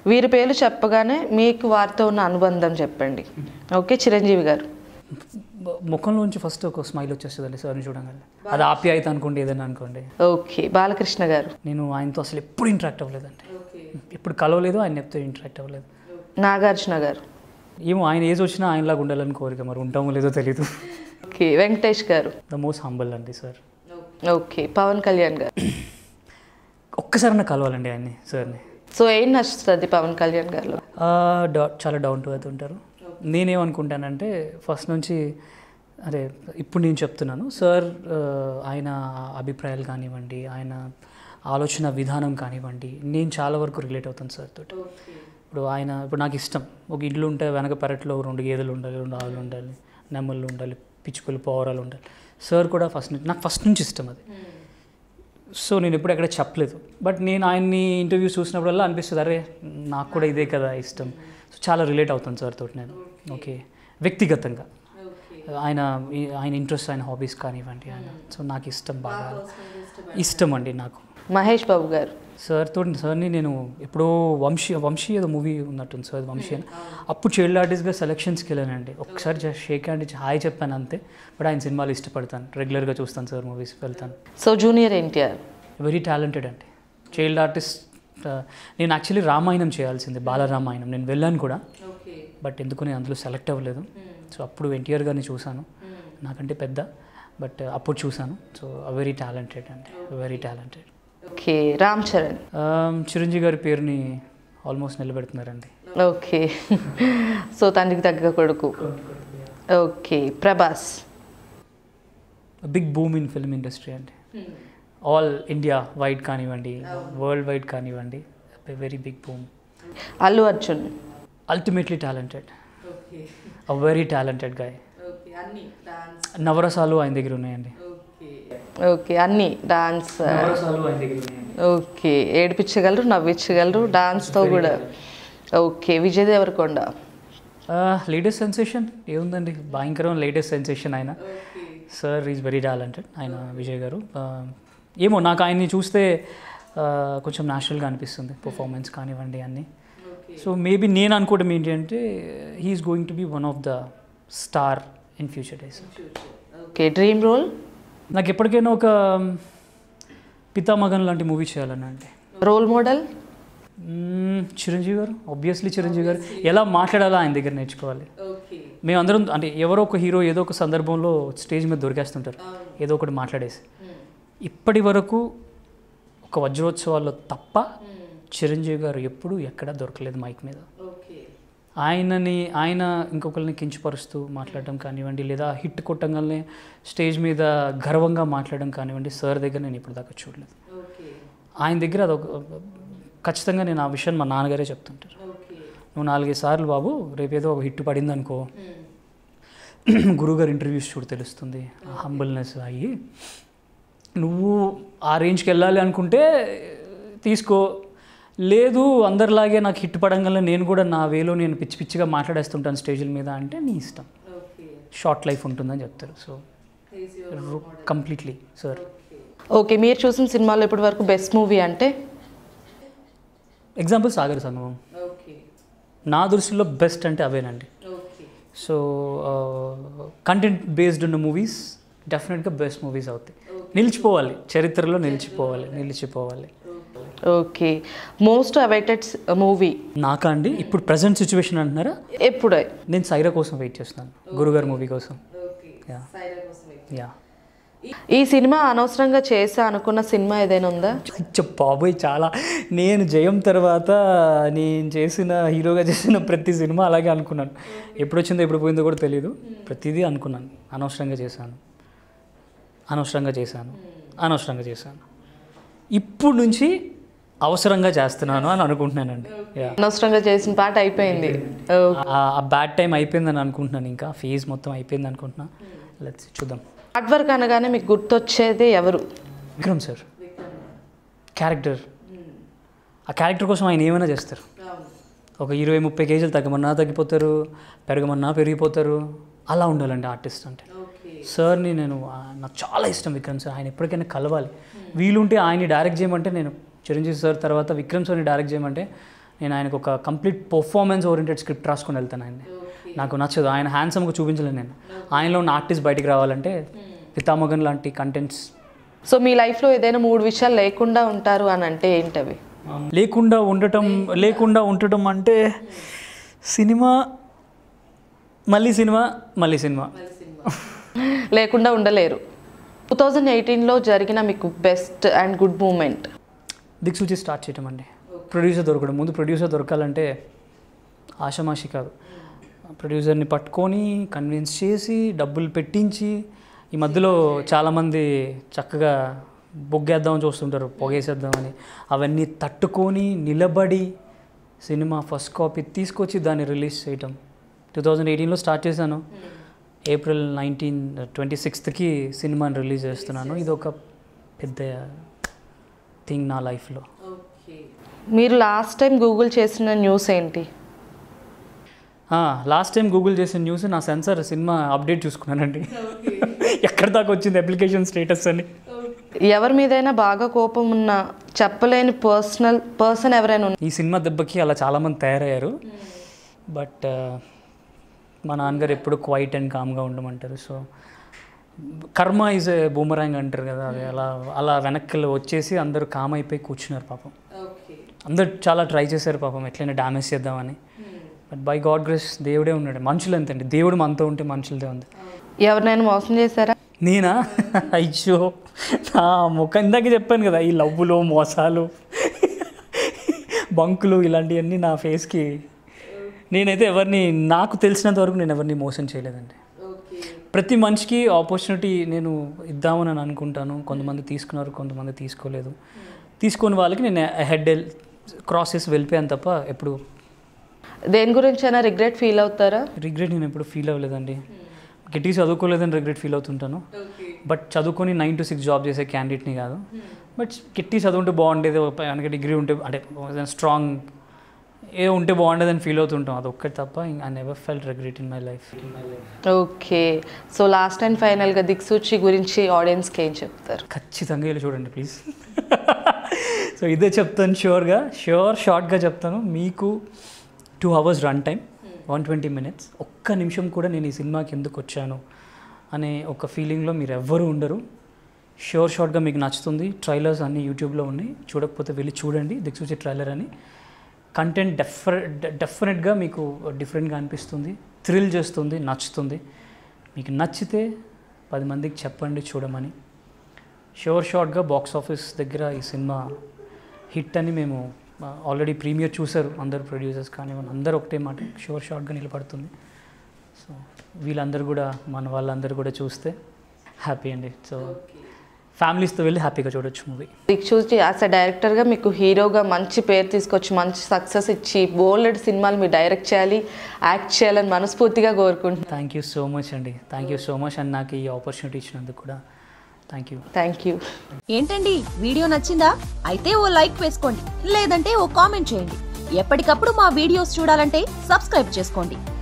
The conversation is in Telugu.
వీరి పేర్లు చెప్పగానే మీకు వారితో ఉన్న అనుబంధం చెప్పండి ఓకే చిరంజీవి గారు మ- ముఖంలోంచి ఫస్ట్ ఒక స్మైల్ వచ్చేస్తుందండి సార్ని చూడగానే అది ఆప్యాయత అనుకోండి ఏదైనా అనుకోండి ఓకే బాలకృష్ణ గారు నేను ఆయనతో అసలు ఎప్పుడు ఇంటరాక్ట్ అవ్వలేదండి ఎప్పుడు కలవలేదు ఆయన ఎప్పుడు ఇంటరాక్ట్ అవ్వలేదు నాగార్జున గారు ఏమో ఆయన ఏజ్ వచ్చినా ఆయనలాగా ఉండాలని కోరిక మరి ఉంటామో లేదో తెలియదు okay Venkatesh garu the most humble అండి సార్ ఓకే పవన్ కళ్యాణ్ గారు ఒక్కసారైనా కలవాలండి ఆయన్ని సార్ని సో ఏం నచ్చుతుంది పవన్ కళ్యాణ్ గారిలో ఆ, డా- చాలా డౌన్ టు ఎర్త్ ఉంటారు నేనేమనుకుంటానంటే ఫస్ట్ నుంచి అదే ఇప్పుడు నేను చెప్తున్నాను సార్ ఆ, ఆయన అభిప్రాయాలు కానివ్వండి ఆయన ఆలోచన విధానం కానివ్వండి నేను చాలా వరకు రిలేట్ అవుతాను సార్ తోటి ఇప్పుడు ఆయన ఇప్పుడు నాకు ఇష్టం ఒక ఇల్లు ఉంటే వెనక పెరట్లో రెండు గేదెలు ఉండాలి రెండు ఆవులు ఉండాలి నెమ్మలు ఉండాలి పిచ్చుకలు పౌరాలు ఉండాలి సార్ కూడా ఫస్ట్ నుంచి నాకు ఫస్ట్ నుంచి ఇష్టం అది సో నేను ఎప్పుడు ఎక్కడ చెప్పలేదు బట్ నేను ఆయన్ని ఇంటర్వ్యూ చూసినప్పుడల్లా అనిపిస్తుంది అరే నాకు కూడా ఇదే కదా ఇష్టం సో చాలా రిలేట్ అవుతాను సార్ తోటి నేను ఓకే వ్యక్తిగతంగా ఆయన ఈ- ఆయన ఇంట్రెస్ట్ ఆయన హాబీస్ కానివ్వండి ఆయన సో నాకు ఇష్టం బాగా ఇష్టం అండి నాకు మహేష్ బాబు గారు సార్ తోటి సార్ని నేను ఎప్పుడో వంశీ వంశీ ఏదో మూవీ ఉన్నట్టుంది సార్ వంశీ అని అప్పుడు చైల్డ్ ఆర్టిస్ట్గా సెలక్షన్స్కి వెళ్ళానండి ఒకసారి జస్ట్ షేక్ హ్యాండ్ ఇచ్చి హాయ్ చెప్పాను అంతే బట్ ఆయన సినిమాలు ఇష్టపడతాను రెగ్యులర్గా చూస్తాను సార్ మూవీస్ వెళ్తాను so junior NTR very talented అండి చైల్డ్ ఆర్టిస్ట్ నేను యాక్చువల్లీ రామాయణం చేయాల్సింది బాలరామాయణం నేను వెళ్ళాను కూడా బట్ ఎందుకు నేను అందులో సెలెక్ట్ అవ్వలేదు సో అప్పుడు ఎన్టీఆర్ గారిని చూశాను నాకంటే పెద్ద బట్ అప్పుడు చూశాను సో వెరీ టాలెంటెడ్ అండి very talented okay Ram Charan Chiranjeevi గారి పేరుని ఆల్మోస్ట్ నిలబెడుతున్నారండి ఓకే సో తండ్రికి తగ్గ కొడుకు okay Prabhas big boom in film industry అండి ఆల్ ఇండియా వైడ్ కానివ్వండి వరల్డ్ వైడ్ కానివ్వండి very big boom Allu Arjun ultimately talented uh very talented guy నవరసాలు ఆయన దగ్గర ఉన్నాయండి ఓకే అన్ని డాన్స్ నవరసాలు ఆయన దగ్గర ఉన్నాయండి ఓకే ఏడిపించగలరు నవ్వించగలరు డాన్స్తో కూడా okay Vijay Deverakonda latest sensation ఏముందండి భయంకరం లేటెస్ట్ సెన్సేషన్ ఆయన సార్ ఈజ్ వెరీ టాలెంటెడ్ ఆయన విజయ్ గారు Uh, ఏమో నాకు ఆయన్ని చూస్తే uh, కొంచెం న్యాచురల్గా అనిపిస్తుంది పర్ఫార్మెన్స్ కానివ్వండి అన్నీ సో మేబీ నేను అనుకోవడం ఏంటి అంటే he is going to be one of the star in future days okay dream role నాకు ఎప్పటికైనా ఒక పితామగన్ లాంటి మూవీ చేయాలని అంటే రోల్ మోడల్ మ్మ్, చిరంజీవి గారు ఆబ్వియస్లీ చిరంజీవి గారు ఎలా మాట్లాడాలో ఆయన దగ్గర నేర్చుకోవాలి మేమందరం అంటే ఎవరో ఒక హీరో ఏదో ఒక సందర్భంలో స్టేజ్ మీద దొరికేస్తుంటారు ఏదో ఒకటి మాట్లాడేసి ఇప్పటి వరకు ఒక వజ్రోత్సవాల్లో తప్ప చిరంజీవి గారు ఎప్పుడూ ఎక్కడా దొరకలేదు మైక్ మీద ఆయనని ఆయన ఇంకొకరిని కించపరుస్తూ మాట్లాడడం కానివ్వండి లేదా హిట్ కొట్టంగానే స్టేజ్ మీద గర్వంగా మాట్లాడడం కానివ్వండి సార్ దగ్గర నేను ఇప్పుడు దాకా చూడలేదు ఆయన దగ్గర అదొక ఖచ్చితంగా నేను ఆ విషయం మా నాన్నగారే చెప్తుంటారు నువ్వు నాలుగైదు సార్లు బాబు రేపేదో ఒక హిట్ పడింది అనుకో గురుగారు ఇంటర్వ్యూస్ చూడు తెలుస్తుంది హంబుల్నెస్ అయ్యి నువ్వు ఆ రేంజ్కి వెళ్ళాలి అనుకుంటే తీసుకో లేదు అందరిలాగే నాకు హిట్ పడంగా నేను కూడా నా వేలో నేను పిచ్చి పిచ్చిగా మాట్లాడేస్తుంటాను స్టేజ్ల మీద అంటే నీ ఇష్టం షార్ట్ లైఫ్ ఉంటుందని చెప్తారు సో కంప్లీట్లీ సార్ ఓకే మీరు చూసిన సినిమాలో ఇప్పటి వరకు బెస్ట్ మూవీ అంటే ఎగ్జాంపుల్ సాగర్ సంగమం నా దృష్టిలో బెస్ట్ అంటే అవేనండి సో కంటెంట్ బేస్డ్ ఉన్న మూవీస్ డెఫినెట్గా బెస్ట్ మూవీస్ అవుతాయి నిలిచిపోవాలి చరిత్రలో నిలిచిపోవాలి నిలిచిపోవాలి ఓకే మోస్ట్ అవైటెడ్ మూవీ నాకా అండి ఇప్పుడు ప్రజెంట్ సిచ్యువేషన్ అంటున్నారా ఎప్పుడే నేను సైరా కోసం వెయిట్ చేస్తున్నాను గురుగారు మూవీ కోసం యా యా ఈ సినిమా అనవసరంగా చేసా అనుకున్న సినిమా ఏదైనా ఉందా అచ్చ బాబోయ్ చాలా నేను జయం తర్వాత నేను చేసిన హీరోగా చేసిన ప్రతి సినిమా అలాగే అనుకున్నాను ఎప్పుడు వచ్చిందో ఎప్పుడు పోయిందో కూడా తెలియదు ప్రతిదీ అనుకున్నాను అనవసరంగా చేశాను అనవసరంగా చేశాను అనవసరంగా చేశాను ఇప్పుడు నుంచి అవసరంగా చేస్తున్నాను అని అనుకుంటున్నానండి యా అనవసరంగా చేసిన పాట అయిపోయింది ఆ బ్యాడ్ టైం అయిపోయిందని అనుకుంటున్నాను ఇంకా ఫేజ్ మొత్తం అయిపోయింది అనుకుంటున్నా లెట్స్ చూద్దాం హార్డ్ వర్క్ అనగానే మీకు గుర్తొచ్చేది ఎవరు విక్రమ్ సార్ క్యారెక్టర్ ఆ క్యారెక్టర్ కోసం ఆయన ఏమైనా చేస్తారు ఒక ఇరవై ముప్పై కేజీలు తగ్గమన్నా తగ్గిపోతారు పెరగమన్నా పెరిగిపోతారు అలా ఉండాలండి ఆర్టిస్ట్ అంటే సార్ని నేను ఆ, నాకు చాలా ఇష్టం విక్రమ్ సార్ ఆయన ఎప్పటికైనా కలవాలి వీలుంటే ఆయన్ని డైరెక్ట్ చేయమంటే నేను చిరంజీవి సార్ తర్వాత విక్రమ్ సార్ని డైరెక్ట్ చేయమంటే నేను ఆయనకు ఒక కంప్లీట్ పర్ఫార్మెన్స్ ఓరియంటెడ్ స్క్రిప్ట్ రాసుకొని వెళ్తాను ఆయన్ని నాకు నచ్చదు ఆయన హ్యాండ్సమ్గా చూపించలేను నేను ఆయనలో ఉన్న ఆర్టిస్ట్ బయటికి రావాలంటే పితామగన్ లాంటి కంటెంట్స్ సో మీ లైఫ్లో ఏదైనా మూడు విషయాలు లేకుండా ఉంటారు అని అంటే ఏంటవి లేకుండా ఉండటం లేకుండా ఉండటం అంటే సినిమా మళ్ళీ సినిమా మళ్ళీ సినిమా లేకుండా ఉండలేరు టూ థౌజండ్ ఎయిటీన్లో జరిగిన మీకు best and good moment Diksoochi start చేయటం అండి ప్రొడ్యూసర్ దొరకడం ముందు ప్రొడ్యూసర్ దొరకాలంటే ఆషమాషి కాదు ప్రొడ్యూసర్ని పట్టుకొని కన్విన్స్ చేసి డబ్బులు పెట్టించి ఈ మధ్యలో చాలామంది చక్కగా బొగ్గేద్దామని చూస్తుంటారు పొగేసేద్దామని అవన్నీ తట్టుకొని నిలబడి సినిమా ఫస్ట్ కాపీ తీసుకొచ్చి దాన్ని రిలీజ్ చేయటం టూ థౌజండ్ ఎయిటీన్లో స్టార్ట్ చేశాను ఏప్రిల్ నైన్టీన్ ట్వంటీ సిక్స్త్కి సినిమాని రిలీజ్ చేస్తున్నాను ఇది ఒక పెద్ద థింగ్ నా లైఫ్లో మీరు లాస్ట్ టైం గూగుల్ చేసిన న్యూస్ ఏంటి లాస్ట్ టైం గూగుల్ చేసిన న్యూస్ నా సెన్సార్ సినిమా అప్డేట్ చూసుకున్నానండి ఎక్కడి దాకా వచ్చింది అప్లికేషన్ స్టేటస్ అని ఎవరి మీదైనా బాగా కోపం ఉన్న చెప్పలేని పర్సనల్ పర్సన్ ఎవరైనా ఉన్నా ఈ సినిమా దెబ్బకి అలా చాలామంది తయారయ్యారు బట్ మా నాన్నగారు ఎప్పుడు క్వైట్ అండ్ కామ్గా ఉండమంటారు so karma is a boomerang అంటారు కదా అది అలా అలా వెనక్కి వచ్చేసి అందరూ కామ్ అయిపోయి కూర్చున్నారు పాపం అందరు చాలా ట్రై చేశారు పాపం ఎట్లయినా డ్యామేజ్ చేద్దామని బట్ బై గాడ్ గ్రేస్ దేవుడే ఉన్నాడు మనుషులు అంతండి దేవుడు మనతో ఉంటే మనుషులదే ఉంది ఎవరినైనా మోసం చేశారా నేనా అయ్యో నా ముఖం ఇందాక చెప్పాను కదా ఈ లవ్వులు మోసాలు బంకులు ఇలాంటివన్నీ నా ఫేస్కి నేనైతే ఎవరిని నాకు తెలిసినంత వరకు నేను ఎవరిని మోసం చేయలేదండి ప్రతి మనిషికి ఆపర్చునిటీ నేను ఇద్దామని అని అనుకుంటాను కొంతమంది తీసుకున్నారు కొంతమంది తీసుకోలేదు తీసుకుని వాళ్ళకి నేను హెడ్ క్రాస్ చేసి వెళ్ళిపోయాను తప్ప ఎప్పుడు దేని గురించి అయినా రిగ్రెట్ ఫీల్ అవుతారా రిగ్రెట్ నేను ఎప్పుడు ఫీల్ అవ్వలేదండి గట్టి చదువుకోలేదని రిగ్రెట్ ఫీల్ అవుతుంటాను బట్ చదువుకొని నైన్ టు సిక్స్ జాబ్ చేసే క్యాండిడేట్ని కాదు బట్ కిట్టి చదువుంటే బాగుండేది వెనక డిగ్రీ ఉంటే అంటే స్ట్రాంగ్ ఏ ఉంటే బాగుండేదని ఫీల్ అవుతుంటాం అది ఒక్కటి తప్ప I never felt regret in my life okay so last and ఫైనల్గా దిక్సూచి గురించి ఆడియన్స్కి ఏం చెప్తారు ఖచ్చితంగా వెళ్ళి చూడండి ప్లీజ్ సో ఇదే చెప్తాను షూర్గా షూర్ షార్ట్గా చెప్తాను మీకు two hours run time one twenty minutes ఒక్క నిమిషం కూడా నేను ఈ సినిమాకి ఎందుకు వచ్చాను అనే ఒక ఫీలింగ్లో మీరు ఎవ్వరూ ఉండరు షూర్ షార్ట్గా మీకు నచ్చుతుంది ట్రైలర్స్ అన్నీ యూట్యూబ్లో ఉన్నాయి చూడకపోతే వెళ్ళి చూడండి దిక్సూచి ట్రైలర్ అని కంటెంట్ డెఫర్ డెఫినెట్గా మీకు డిఫరెంట్గా అనిపిస్తుంది థ్రిల్ చేస్తుంది నచ్చుతుంది మీకు నచ్చితే పది మందికి చెప్పండి చూడమని షోర్ షార్ట్గా బాక్స్ ఆఫీస్ దగ్గర ఈ సినిమా హిట్ అని మేము ఆల్రెడీ ప్రీమియర్ చూశారు అందరు ప్రొడ్యూసర్స్ కానివ్వండి అందరూ ఒకటే మాట షోర్ షార్ట్గా నిలబడుతుంది సో వీళ్ళందరూ కూడా మన వాళ్ళందరూ కూడా చూస్తే హ్యాపీ అండి సో ఫ్యామిలీస్తో వెళ్ళి హ్యాపీగా చూడొచ్చు మూవీ దిక్సూచి యాజ్ అ డైరెక్టర్గా మీకు హీరోగా మంచి పేరు తీసుకొచ్చి మంచి సక్సెస్ ఇచ్చి బోల్డ్ సినిమాలు మీరు డైరెక్ట్ చేయాలి యాక్ట్ చేయాలని మనస్ఫూర్తిగా కోరుకుంటున్నాను థ్యాంక్ యూ సో మచ్ అండి thank you so much and నాకు ఈ ఆపర్చునిటీ ఇచ్చినందుకు కూడా థ్యాంక్ యూ థ్యాంక్ యూ ఏంటండి వీడియో నచ్చిందా అయితే ఓ లైక్ వేసుకోండి లేదంటే ఓ కామెంట్ చేయండి ఎప్పటికప్పుడు మా వీడియోస్ చూడాలంటే సబ్స్క్రైబ్ చేసుకోండి